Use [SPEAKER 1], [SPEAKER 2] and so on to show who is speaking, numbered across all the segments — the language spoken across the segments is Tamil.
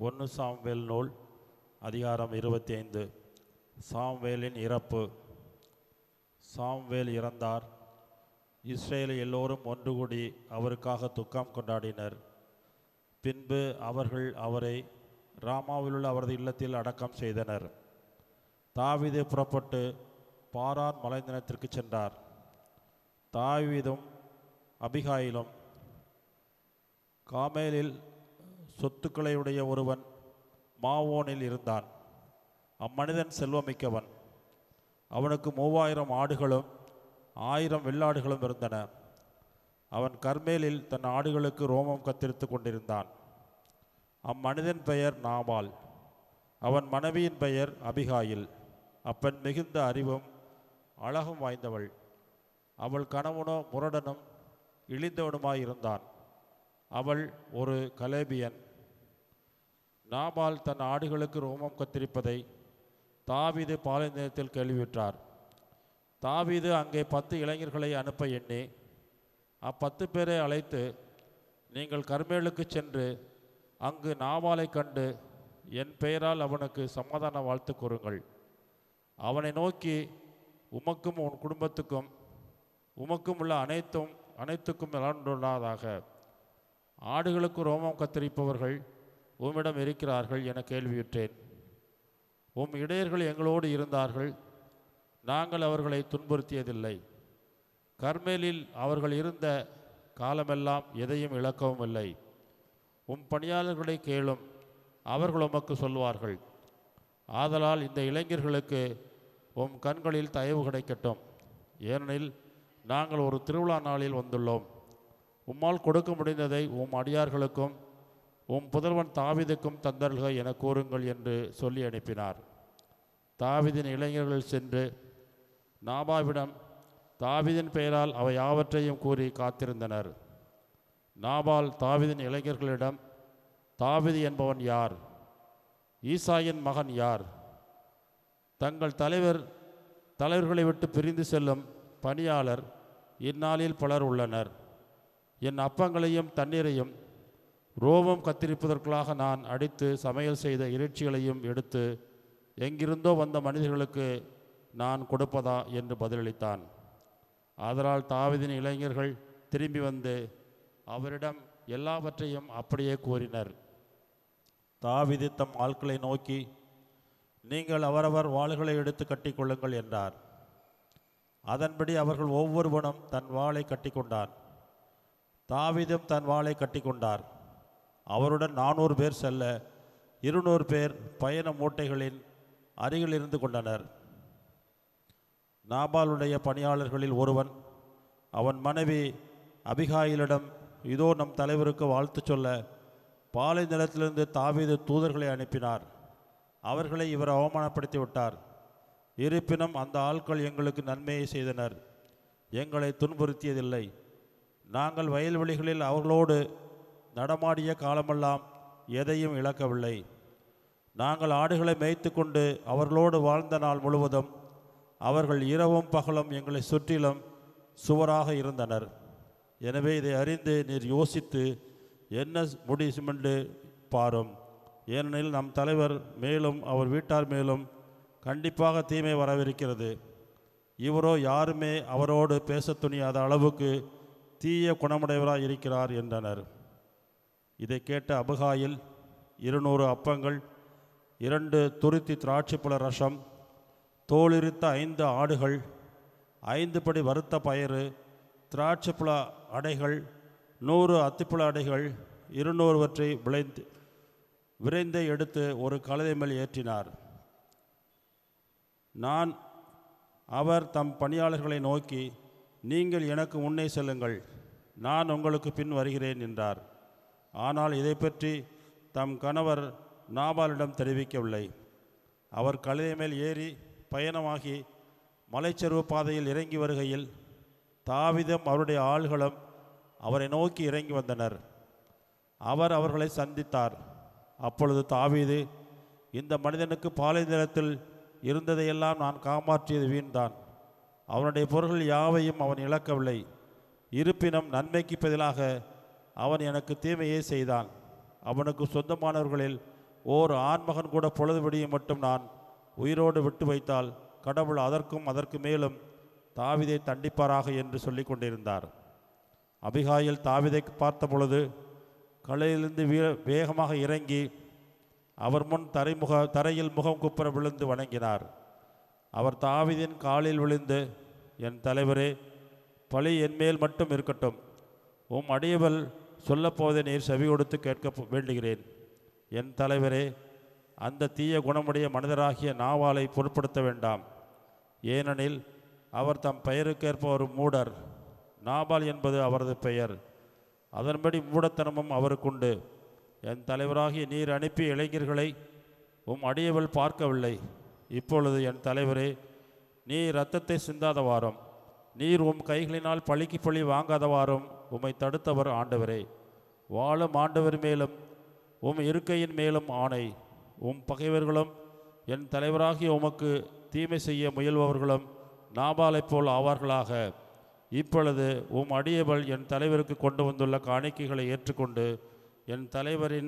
[SPEAKER 1] ஒன்று சாம்வேல் நூல் அதிகாரம் இருபத்தி ஐந்து சாம்வேலின் இறப்பு சாம்வேல் இறந்தார் இஸ்ரேல் எல்லோரும் ஒன்று கூடி அவருக்காக துக்கம் கொண்டாடினர் பின்பு அவர்கள் அவரை ராமாவிலுள்ள அவரது இல்லத்தில் அடக்கம் செய்தனர் தாவீது புறப்பட்டு பாரான் மலைநிலத்திற்கு சென்றார் தாவீதும் அபிகாயிலும் காமேலில் சொத்துக்களை உடைய ஒருவன் மாவோனில் இருந்தான் அம்மனிதன் செல்வமிக்கவன் அவனுக்கு மூவாயிரம் ஆடுகளும் ஆயிரம் வெள்ளாடுகளும் இருந்தன அவன் கர்மேலில் தன் ஆடுகளுக்கு ரோமம் கத்தரித்து கொண்டிருந்தான் அம்மனிதன் பெயர் நாபால் அவன் மனைவியின் பெயர் அபிகாயில் அப்பெண் மிகுந்த அறிவும் அழகும் வாய்ந்தவள் அவள் கணவனோ முரடனும் இழிந்தவனுமாயிருந்தான் அவள் ஒரு கலேபியன் நாபால் தன் ஆடுகளுக்கு ரோமம் கத்திரிப்பதை தாவீது பாலைநிலத்தில் கேள்வியுற்றார் தாவீது அங்கே பத்து இளைஞர்களை அனுப்ப எண்ணி அப்பத்து பேரை அழைத்து நீங்கள் கர்மேலுக்கு சென்று அங்கு நாவாலை கண்டு என் பெயரால் அவனுக்கு சமாதான வாழ்த்து கூறுங்கள் அவனை நோக்கி உமக்கும் உன் குடும்பத்துக்கும் உமக்கும் உள்ள அனைத்தும் அனைத்துக்கும் நலனுள்ளதாக ஆடுகளுக்கு ரோமம் கத்தரிப்பவர்கள் உம்மிடம் இருக்கிறார்கள் என கேள்வியுற்றேன் உம் இடையர்கள் எங்களோடு இருந்தார்கள் நாங்கள் அவர்களை துன்புறுத்தியதில்லை கர்மேலில் அவர்கள் இருந்த காலமெல்லாம் எதையும் இழக்கவும் இல்லை உம் பணியாளர்களை கேளும் அவர்கள் உமக்கு சொல்வார்கள் ஆதலால் இந்த இளைஞர்களுக்கு உம் கண்களில் தயவு கிடைக்கட்டும் ஏனெனில் நாங்கள் ஒரு திருவிழா நாளில் வந்துள்ளோம் உம்மால் கொடுக்க முடிந்ததை உம் அடியார்களுக்கும் உம் புதல்வன் தாவிதுக்கும் தந்தல்க என கூறுங்கள் என்று சொல்லி அனுப்பினார் தாவிதின் இளைஞர்கள் சென்று நாபாவிடம் தாவிதின் பெயரால் அவை யாவற்றையும் கூறி காத்திருந்தனர் நாபால் தாவிதின் இளைஞர்களிடம் தாவிது என்பவன் யார் ஈசாயின் மகன் யார் தங்கள் தலைவர் தலைவர்களை விட்டு பிரிந்து செல்லும் பணியாளர் இந்நாளில் பலர் உள்ளனர் என் அப்பங்களையும் தண்ணீரையும் ரோமம் கத்திரிப்பதற்காக நான் அடித்து சமையல் செய்த இறைச்சிகளையும் எடுத்து எங்கிருந்தோ வந்த மனிதர்களுக்கு நான் கொடுப்பதா என்று பதிலளித்தான் ஆதலால் தாவீதின் இளைஞர்கள் திரும்பி வந்து அவரிடம் எல்லாவற்றையும் அப்படியே கூறினர் தாவீது தம் ஆட்களை நோக்கி நீங்கள் அவரவர் வாள்களை எடுத்து கட்டிக்கொள்ளுங்கள் என்றார் அதன்படி அவர்கள் ஒவ்வொருவனும் தன் வாளை கட்டிக்கொண்டான் தாவீதும் தன் வாளை கட்டிக்கொண்டார் அவருடன் நானூறு பேர் செல்ல இருநூறு பேர் பயண மூட்டைகளின் அருகில் இருந்து கொண்டனர் நாபாலுடைய பணியாளர்களில் ஒருவன் அவன் மனைவி அபிகாயிலிடம் இதோ நம் தலைவருக்கு வாழ்த்து சொல்ல பாலை நிலத்திலிருந்து தாவீது தூதர்களை அனுப்பினார் அவர்களை இவர் அவமானப்படுத்தி விட்டார் இருப்பினும் அந்த ஆட்கள் எங்களுக்கு நன்மையை செய்தனர் எங்களை துன்புறுத்தியதில்லை நாங்கள் வயல்வெளிகளில் அவர்களோடு நடமாடிய காலமெல்லாம் எதையும் இழக்கவில்லை நாங்கள் ஆடுகளை மேய்த்து கொண்டு அவர்களோடு வாழ்ந்த நாள் முழுவதும் அவர்கள் இரவும் பகலும் எங்களை சுற்றிலும் சுவராக இருந்தனர் எனவே இதை அறிந்து நீர் யோசித்து என்ன முடியுமென்று பாரும் ஏனெனில் நம் தலைவர் மேலும் அவர் வீட்டார் மேலும் கண்டிப்பாக தீமை வரவிருக்கிறது இவரோ யாருமே அவரோடு பேசத் துணியாத அளவுக்கு தீய குணமுடையவராய் இருக்கிறார் என்றனர் இதை கேட்ட அபகாயில் இருநூறு அப்பங்கள் இரண்டு துருத்தி திராட்சைப்பழ ரசம் தோலிருத்த ஐந்து ஆடுகள் ஐந்து படி வறுத்த பயறு திராட்சைப்பழ அடைகள் நூறு அத்திப்பழ அடைகள் இருநூறுவற்றை விளைந்து விரைந்து எடுத்து ஒரு கழுதை மேல் ஏற்றினார் நான் அவர் தம் பணியாளர்களை நோக்கி நீங்கள் எனக்கு முன்னே செல்லுங்கள் நான் உங்களுக்கு பின் வருகிறேன் என்றார் ஆனால் இதை பற்றி தம் கணவர் நாபாலிடம் தெரிவிக்கவில்லை அவர் கழுதை மேல் ஏறி பயணமாகி மலைச்சரிவு பாதையில் இறங்கி வருகையில் தாவிதம் அவருடைய ஆள்களும் அவரை நோக்கி இறங்கி வந்தனர் அவர் அவர்களை சந்தித்தார் அப்பொழுது தாவீது இந்த மனிதனுக்கு பாலை நிலத்தில் இருந்ததையெல்லாம் நான் காமாற்றியது வீண்தான் அவனுடைய பொருள்கள் யாவையும் அவன் இழக்கவில்லை இருப்பினும் நன்மைக்கு பதிலாக அவன் எனக்கு தீமையே செய்தான் அவனுக்கு சொந்தமானவர்களில் ஓர் ஆண்மகன் கூட பொழுது விடியும் மட்டும் நான் உயிரோடு விட்டு வைத்தால் கடவுள் அதற்கும் அதற்கு மேலும் தாவிதை தண்டிப்பாராக என்று சொல்லிக் கொண்டிருந்தார் அபிகாயில் தாவிதை பார்த்த பொழுது கலையிலிருந்து வீ வேகமாக இறங்கி அவர் முன் தரைமுக தரையில் முகம் குப்புற விழுந்து வணங்கினார் அவர் தாவிதின் காலில் விழுந்து என் தலைவரே பழி என்மேல் மட்டும் இருக்கட்டும் உம் அடியவள் சொல்லப்போவதை நீர் செவி கொடுத்து கேட்க போ- வேண்டுகிறேன் என் தலைவரே அந்த தீய குணமுடைய மனிதராகிய நாவாலை பொருட்படுத்த வேண்டாம் ஏனெனில் அவர் தம் பெயருக்கேற்ப ஒரு மூடர் நாபால் என்பது அவரது பெயர் அதன்படி மூடத்தனமும் அவருக்குண்டு என் தலைவராகிய நீர் அனுப்பிய இளைஞர்களை உம் அடியவள் பார்க்கவில்லை இப்பொழுது என் தலைவரே நீ இரத்தத்தை சிந்தாதவாறும் நீர் உம் கைகளினால் பழிக்கு பழி வாங்காதவாறும் உம்மை தடுத்தவர் ஆண்டவரே வாழும் ஆண்டவர் மேலும் உம் இருக்கையின் மேலும் ஆணை உம் பகைவர்களும் என் தலைவராகிய உமக்கு தீமை செய்ய முயல்பவர்களும் நாபாலைப் போல் ஆவார்களாக இப்பொழுது உம் அடியவள் என் தலைவருக்கு கொண்டு வந்துள்ள காணிக்கைகளை ஏற்றுக்கொண்டு என் தலைவரின்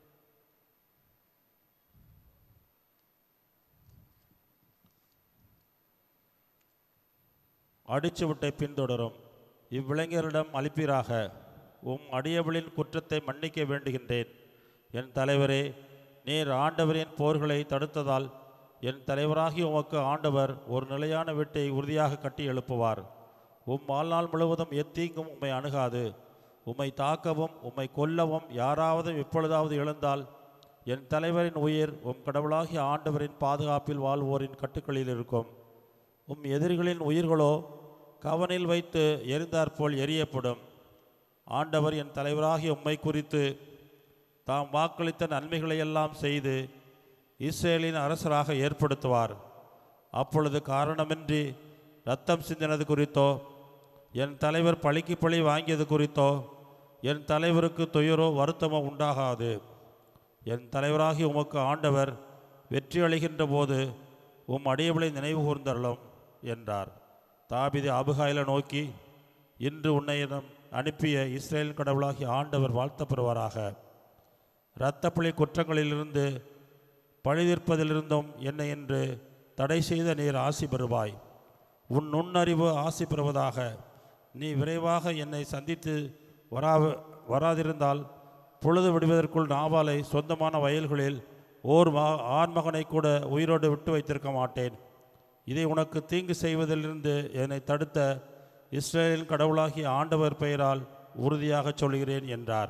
[SPEAKER 1] அடிச்சுவிட்டை பின்தொடரும் இவ்விளைஞரிடம் அளிப்பீராக உம் அடியவளின் குற்றத்தை மன்னிக்க வேண்டுகின்றேன் என் தலைவரே நீர் ஆண்டவரின் போர்களை தடுத்ததால் என் தலைவராகிய உமக்கு ஆண்டவர் ஒரு நிலையான வீட்டை உறுதியாக கட்டி எழுப்புவார் உம் வாழ்நாள் முழுவதும் எத்தீங்கும் உம்மை அணுகாது உம்மை தாக்கவும் உம்மை கொல்லவும் யாராவது எப்பொழுதாவது எழுந்தால் என் தலைவரின் உயிர் உம் கடவுளாகிய ஆண்டவரின் பாதுகாப்பில் வாழ்வோரின் கட்டுக்களில் இருக்கும் உம் எதிரிகளின் உயிர்களோ கவனில் வைத்து எரிந்தாற்போல் எரியப்படும் ஆண்டவர் என் தலைவராகிய உம்மை குறித்து தாம் வாக்களித்த நன்மைகளையெல்லாம் செய்து இஸ்ரேலின் அரசராக ஏற்படுத்துவார் அப்பொழுது காரணமின்றி ரத்தம் சிந்தினது குறித்தோ என் தலைவர் பழிக்கு பழி வாங்கியது குறித்தோ என் தலைவருக்கு துயரோ வருத்தமோ உண்டாகாது என் தலைவராகி உமக்கு ஆண்டவர் வெற்றி அளிக்கின்ற போது உம் அடியவளை நினைவு கூர்ந்தருளும் என்றார் தாபிது அபுகாயில நோக்கி இன்று உன்னையிடம் அனுப்பிய இஸ்ரேல் கடவுளாகிய ஆண்டவர் வாழ்த்தப்படுவாராக இரத்தப்பழி குற்றங்களிலிருந்து பழிதீர்ப்பதிலிருந்தும் என்னை என்று தடை செய்த நீர் ஆசி பெறுவாய் உன் நுண்ணறிவு ஆசி பெறுவதாக நீ விரைவாக என்னை சந்தித்து வரா வராதிருந்தால் பொழுது விடுவதற்குள் நாவாலை சொந்தமான வயல்களில் ஓர் மா ஆண்மகனை கூட உயிரோடு விட்டு வைத்திருக்க மாட்டேன் இதை உனக்கு தீங்கு செய்வதிலிருந்து என்னை தடுத்த இஸ்ரேலின் கடவுளாகிய ஆண்டவர் பெயரால் உறுதியாகச் சொல்கிறேன் என்றார்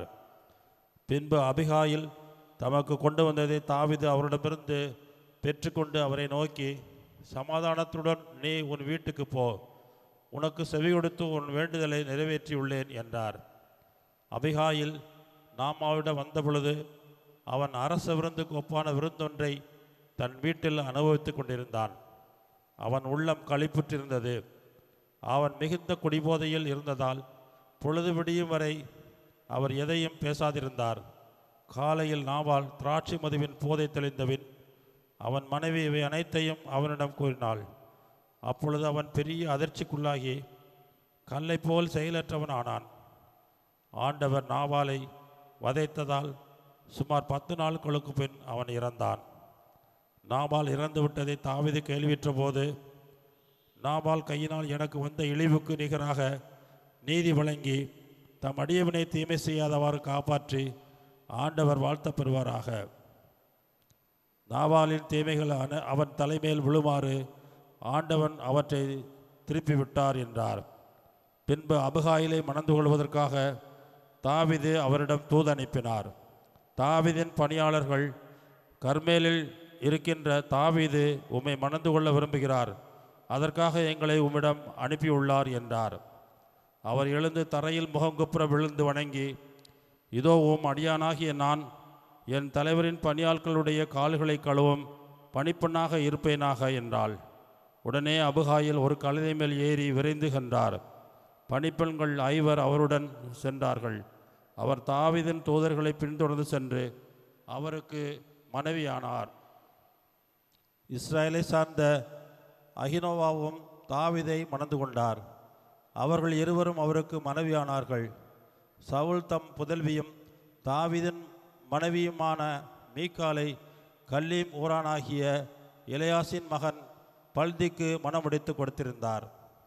[SPEAKER 1] பின்பு அபிகாயில் தமக்கு கொண்டு வந்ததை தாவிது அவரிடமிருந்து பெற்றுக்கொண்டு அவரை நோக்கி சமாதானத்துடன் நீ உன் வீட்டுக்கு போ உனக்கு செவி கொடுத்து உன் வேண்டுதலை நிறைவேற்றியுள்ளேன் என்றார் அபிகாயில் நாமாவிடம் வந்தபொழுது அவன் அரச விருந்துக்கு ஒப்பான விருந்தொன்றை தன் வீட்டில் அனுபவித்துக் கொண்டிருந்தான் அவன் உள்ளம் களிப்புற்றிருந்தது அவன் மிகுந்த குடிபோதையில் இருந்ததால் பொழுது விடியும் வரை அவர் எதையும் பேசாதிருந்தார் காலையில் நாவால் திராட்சை மதுவின் போதை தெளிந்தபின் அவன் மனைவி இவை அனைத்தையும் அவனிடம் கூறினாள் அப்பொழுது அவன் பெரிய அதிர்ச்சிக்குள்ளாகி கல்லைப் போல் செயலற்றவன் ஆனான் ஆண்டவர் நாவாலை வதைத்ததால் சுமார் பத்து நாட்களுக்கு பின் அவன் இறந்தான் நாபால் இறந்து விட்டதை தாவிது கேள்வியுற்ற போது நாபால் கையினால் எனக்கு வந்த இழிவுக்கு நிகராக நீதி வழங்கி தம் அடியவனை தீமை செய்யாதவாறு காப்பாற்றி ஆண்டவர் வாழ்த்தப் பெறுவாராக நாபாலின் தீமைகள் அன- அவன் தலைமேல் விழுமாறு ஆண்டவன் அவற்றை திருப்பி விட்டார் என்றார் பின்பு அபுகாயிலை மணந்து கொள்வதற்காக தாவிது அவரிடம் தூது அனுப்பினார் தாவிதின் பணியாளர்கள் கர்மேலில் இருக்கின்ற தாவீது உம்மை மணந்து கொள்ள விரும்புகிறார் அதற்காக எங்களை உம்மிடம் அனுப்பியுள்ளார் என்றார் அவர் எழுந்து தரையில் முகங்குப்புற விழுந்து வணங்கி இதோ உம் அடியானாகிய நான் என் தலைவரின் பணியாட்களுடைய கால்களை கழுவும் பணிப்பெண்ணாக இருப்பேனாக என்றாள் உடனே அபுகாயில் ஒரு கழுதை மேல் ஏறி விரைந்து சென்றார் பணிப்பெண்கள் ஐவர் அவருடன் சென்றார்கள் அவர் தாவீதின் தூதர்களை பின்தொடர்ந்து சென்று அவருக்கு மனைவியானார் இஸ்ரேலை சார்ந்த அகினோவாவும் தாவீதை மணந்து கொண்டார் அவர்கள் இருவரும் அவருக்கு மனைவியானார்கள் சவுல் தம் புதல்வியும் தாவீதின் மனைவியுமான மீகாலை கல்லீம் ஊரானாகிய இளையாசின் மகன் பல்திக்கு மணமுடித்து கொடுத்திருந்தார்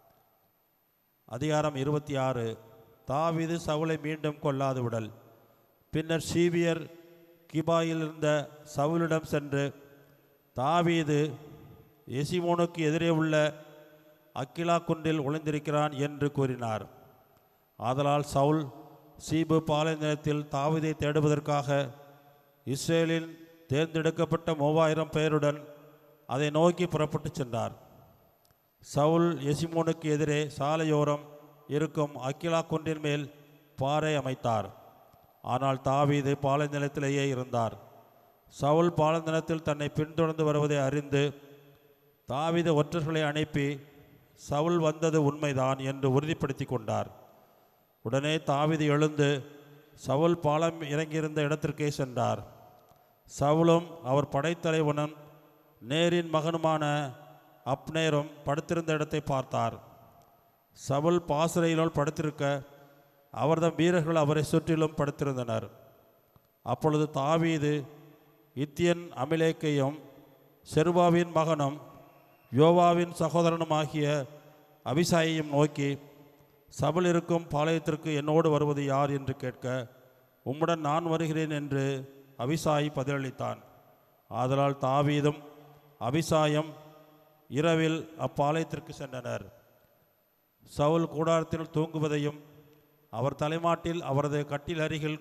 [SPEAKER 1] அதிகாரம் இருபத்தி ஆறு தாவீது சவுலை மீண்டும் கொல்லாது விடல் பின்னர் சீவியர் கிபாயில் இருந்த சவுலிடம் சென்று தாவீது எசிமோனுக்கு எதிரே உள்ள அக்கிலா குன்றில் ஒளிந்திருக்கிறான் என்று கூறினார் ஆதலால் சவுல் சீபு பாலைநிலத்தில் தாவீதை தேடுவதற்காக இஸ்ரேலில் தேர்ந்தெடுக்கப்பட்ட மூவாயிரம் பேருடன் அதை நோக்கி புறப்பட்டுச் சென்றார் சவுல் எசிமோனுக்கு எதிரே சாலையோரம் இருக்கும் அக்கிலா குன்றின் மேல் பாறை அமைத்தார் ஆனால் தாவீது பாலைநிலத்திலேயே இருந்தார் சவுல் பாலைநிலத்தில் தன்னை பின்தொடர்ந்து வருவதை அறிந்து தாவீது ஒற்றர்களை அனுப்பி சவுல் வந்தது உண்மைதான் என்று உறுதிப்படுத்தி கொண்டார் உடனே தாவீது எழுந்து சவுல் பாலம் இறங்கியிருந்த இடத்திற்கே சென்றார் சவுலும் அவர் படைத்தலைவனும் நேரின் மகனுமான அப்னேரும் படுத்திருந்த இடத்தை பார்த்தார் சவுல் பாசறையினுள் படுத்திருக்க அவர்தம் வீரர்கள் அவரை சுற்றிலும் படுத்திருந்தனர் அப்பொழுது தாவீது இத்தியன் அமிலேக்கையும் செருபாவின் மகனும் யோவாவின் சகோதரனுமாகிய அபிசாயையும் நோக்கி சபல் இருக்கும் பாளையத்திற்கு என்னோடு வருவது யார் என்று கேட்க உம்முடன் நான் வருகிறேன் என்று அபிசாய் பதிலளித்தான் ஆதலால் தாவீதும் அபிசாயம் இரவில் அப்பாளையத்திற்கு சென்றனர் சவுல் கூடாரத்தில் தூங்குவதையும் அவர் தலைமாட்டில் அவரது கட்டில் அருகில்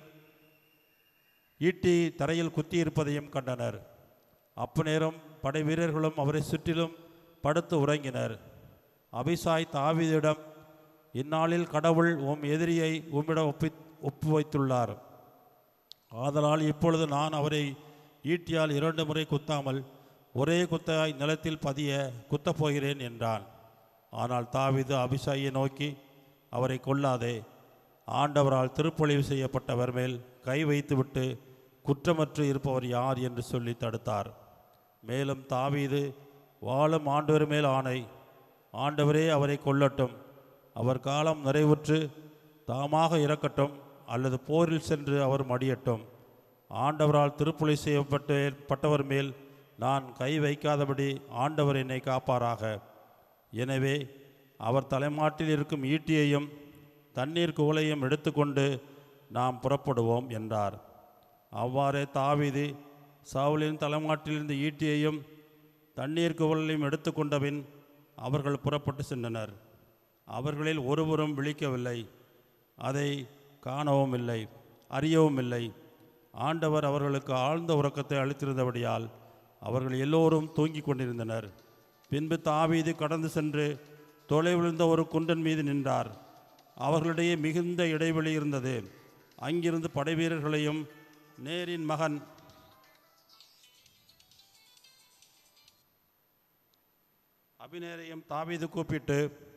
[SPEAKER 1] ஈட்டி தரையில் குத்தியிருப்பதையும் கண்டனர் அப்புநேரம் படை வீரர்களும் அவரை சுற்றிலும் படுத்து உறங்கினர் அபிசாய் தாவீதிடம் இந்நாளில் கடவுள் உம் எதிரியை உம்மிடம் ஒப்பி ஒப்பு வைத்துள்ளார் ஆதலால் இப்பொழுது நான் அவரை ஈட்டியால் இரண்டு முறை குத்தாமல் ஒரே குத்தாய் நிலத்தில் பதிய குத்தப் போகிறேன் என்றான் ஆனால் தாவீது அபிசாயை நோக்கி அவரை கொல்லாதே ஆண்டவரால் திருப்பொழிவு செய்யப்பட்டவர் மேல் கை வைத்துவிட்டு குற்றமற்று இருப்பவர் யார் என்று சொல்லி தடுத்தார் மேலும் தாவீது வாழும் ஆண்டவர் மேல் ஆணை ஆண்டவரே அவரை கொல்லட்டும் அவர் காலம் நிறைவுற்று தாமாக இறக்கட்டும் அல்லது போரில் சென்று அவர் மடியட்டும் ஆண்டவரால் திருப்புளி செய்யப்பட்ட பட்டவர் மேல் நான் கை வைக்காதபடி ஆண்டவர் என்னை காப்பாராக எனவே அவர் தலைமாட்டில் இருக்கும் ஈட்டியையும் தண்ணீர் குவளையும் எடுத்துக்கொண்டு நாம் புறப்படுவோம் என்றார் அவ்வாறே தாவீது சாவுலின் தலைமாட்டிலிருந்து ஈட்டியையும் தண்ணீர் குவளையும் எடுத்துக்கொண்டபின் அவர்கள் புறப்பட்டு சென்றனர் அவர்களில் ஒருவரும் விழிக்கவில்லை அதை காணவும் இல்லை அறியவும் இல்லை ஆண்டவர் அவர்களுக்கு ஆழ்ந்த உறக்கத்தை அளித்திருந்தபடியால் அவர்கள் எல்லோரும் தூங்கிக் கொண்டிருந்தனர் பின்பு தாவீது கடந்து சென்று தொலைவிழுந்த ஒரு குன்றன் மீது நின்றார் அவர்களிடையே மிகுந்த இடைவெளி இருந்தது அங்கிருந்து படைவீரர்களையும் நேரின் மகன் அபிநேரையும் தாவீது கூப்பிட்டு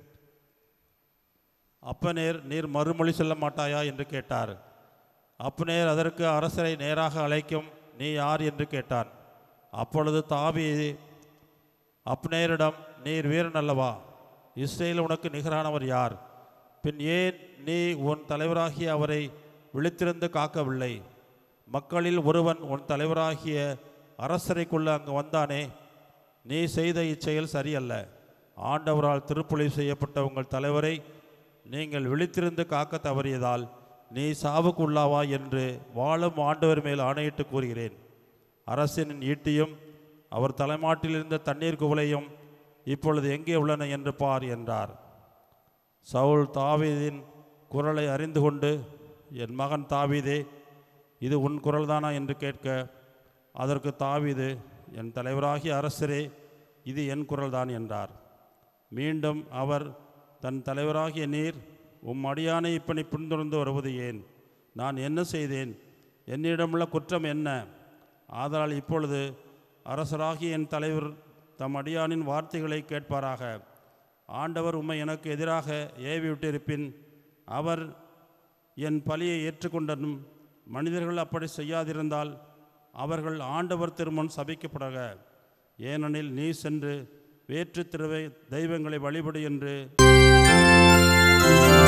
[SPEAKER 1] அப்பனேர் நீர் மறுமொழி சொல்ல மாட்டாயா என்று கேட்டார் அப்னேர் அதற்கு அரசரை நேராக அழைக்கும் நீ யார் என்று கேட்டான் அப்பொழுது தாவீது அப்னேரிடம் நீர் வீரன் அல்லவா இஸ்ரேல் உனக்கு நிகரானவர் யார் பின் ஏன் நீ உன் தலைவராகிய அவரை விழித்திருந்து காக்கவில்லை மக்களில் ஒருவன் உன் தலைவராகிய அரசரைக்குள்ள அங்கு வந்தானே நீ செய்த இச்செயல் சரியல்ல ஆண்டவரால் திருப்பொழிவு செய்யப்பட்ட உங்கள் தலைவரை நீங்கள் விழித்திருந்து காக்க தவறியதால் நீ சாவுக்குள்ளாவா என்று வாழும் ஆண்டவர் மேல் ஆணையிட்டு கூறுகிறேன் அரசனின் ஈட்டியும் அவர் தலைமாட்டில் இருந்த தண்ணீர் குவளையும் இப்பொழுது எங்கே உள்ளன என்று பார் என்றார் சவுல் தாவீதின் குரலை அறிந்து கொண்டு என் மகன் தாவீதே இது உன் குரல்தானா என்று கேட்க அதற்கு தாவீது என் தலைவராகிய அரசரே இது என் குரல்தான் என்றார் மீண்டும் அவர் தன் தலைவராகிய நீர் உம் அடியானை இப்படி பின்தொடர்ந்து வருவது ஏன் நான் என்ன செய்தேன் என்னிடமுள்ள குற்றம் என்ன ஆதலால் இப்பொழுது அரசராகிய என் தலைவர் தம் அடியானின் வார்த்தைகளை கேட்பாராக ஆண்டவர் உம்மை எனக்கு எதிராக ஏவி விட்டிருப்பின் அவர் என் பலியை ஏற்றுக்கொண்டனும் மனிதர்கள் அப்படி செய்யாதிருந்தால் அவர்கள் ஆண்டவர் திருமண் சபிக்கப்படுக ஏனெனில் நீ சென்று வேற்று திருவை தெய்வங்களை வழிபடு என்று